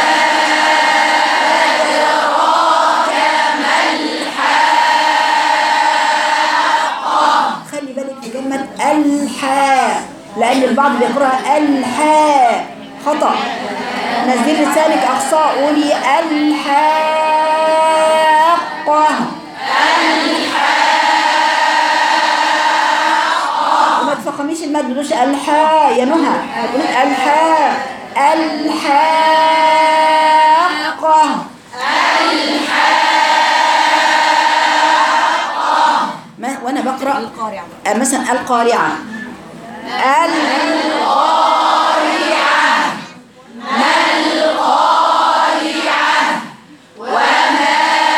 خلي بالك في كلمة الحاء لأن البعض بيقرأها الحاء خطأ نزلي لسانك أقصاء قولي الحاقة وما تفخميش المد بدوش الحاء يا نهى هتقولي الحاء الحاقة ما وانا بقرا القارعه مثلا القارعه القارعه ما القارعه وما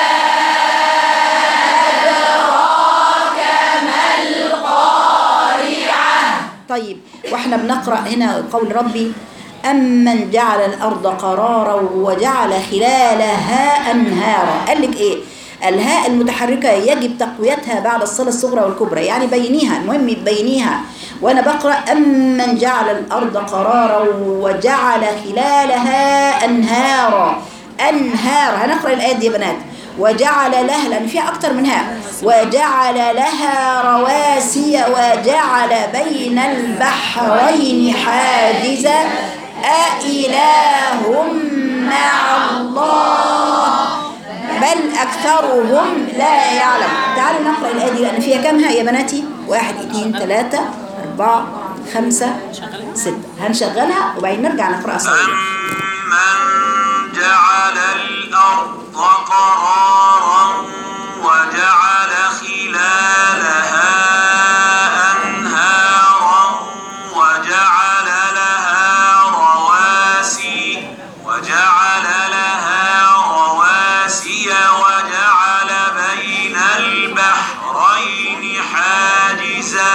أدراك ما القارعة طيب واحنا بنقرأ هنا قول ربي أمن جعل الأرض قرارا وجعل خلالها أنهارا قال لك إيه الهاء المتحركة يجب تقويتها بعد الصلة الصغرى والكبرى يعني بينيها المهم تبينيها وأنا بقرأ أمن جعل الأرض قرارا وجعل خلالها أنهارا أنهار هنقرأ الآية دي يا بنات وجعل لها لأن فيها أكتر منها وجعل لها رواسي وجعل بين البحرين حاجزا أإله مع الله بل أكثرهم لا يعلم تعالوا نقرأ الآية دي لأن فيها كم هاء يا بناتي واحد اثنين ثلاثة أربعة خمسة ستة هنشغلها وبعدين نرجع نقرأها سوا أمن جعل الأرض قرارا وجعل خلالها أنهارا وجعل لها رواسي وجعل لها رواسي وجعل بين البحرين حاجزا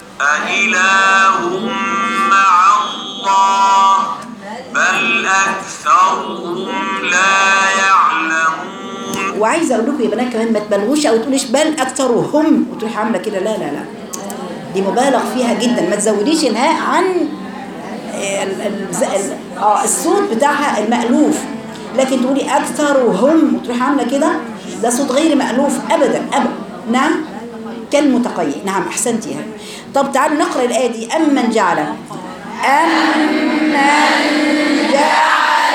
أإله مع الله بل أكثرهم لا يعلمون وعايزه اقول لكم يا بنات كمان ما تبالغوش او تقوليش بل اكثرهم وتروحي عامله كده لا لا لا دي مبالغ فيها جدا ما تزوديش الهاء عن ال- ال- ال- اه الصوت بتاعها المألوف لكن تقولي اكثرهم وتروحي عامله كده ده صوت غير مألوف ابدا ابدا نعم كالمتقيئ نعم احسنتي يعني طب تعالوا نقرا الايه دي امن جعل امن جعل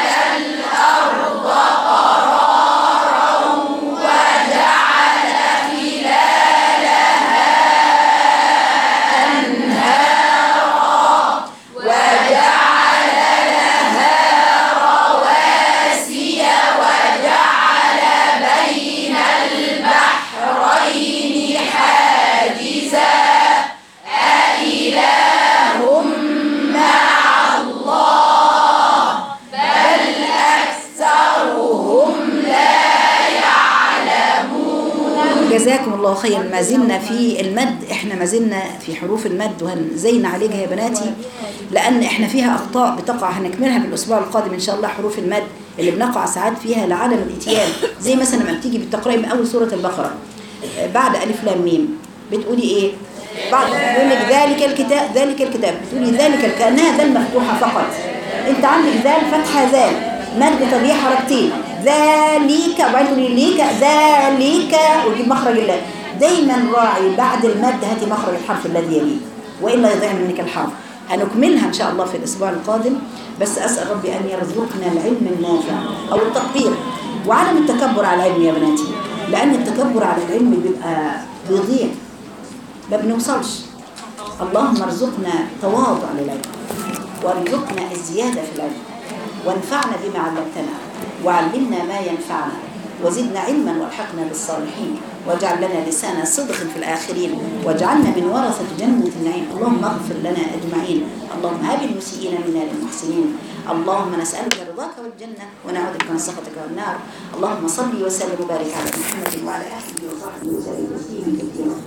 جزاكم الله خيرا ما زلنا في المد احنا ما زلنا في حروف المد وهنزين نعالجها يا بناتي لان احنا فيها اخطاء بتقع هنكملها في الاسبوع القادم ان شاء الله حروف المد اللي بنقع ساعات فيها لعدم الاتيان زي مثلا لما بتيجي بتقراي من اول سوره البقره آه، بعد الف لام ميم بتقولي ايه بعد يقول لك ذلك الكتاب ذلك الكتاب بتقولي ذلك الك- كانها ذال مفتوحه فقط انت عندك ذال فتحه ذال مد تضييع حركتين ذلك وبعدين تقولي ليك ذلك وتجيب مخرج الله دايما راعي بعد المد هاتي مخرج الحرف الذي يليه والا يضيع منك الحرف هنكملها ان شاء الله في الاسبوع القادم بس اسال ربي ان يرزقنا العلم النافع او التطبيق وعدم التكبر على العلم يا بناتي لان التكبر على العلم بيبقى بيضيع ما بنوصلش اللهم ارزقنا تواضع للعلم وارزقنا الزيادة في العلم وانفعنا بما علمتنا وعلمنا ما ينفعنا وزدنا علما والحقنا بالصالحين واجعل لنا لسان صدق في الآخرين واجعلنا من ورثة جنة النعيم اللهم اغفر لنا أجمعين اللهم هب المسيئين منا للمحسنين اللهم نسألك رضاك والجنة ونعوذ بك من سخطك والنار اللهم صل وسلم وبارك على محمد وعلى آله وصحبه وسلم تسليما كثيرا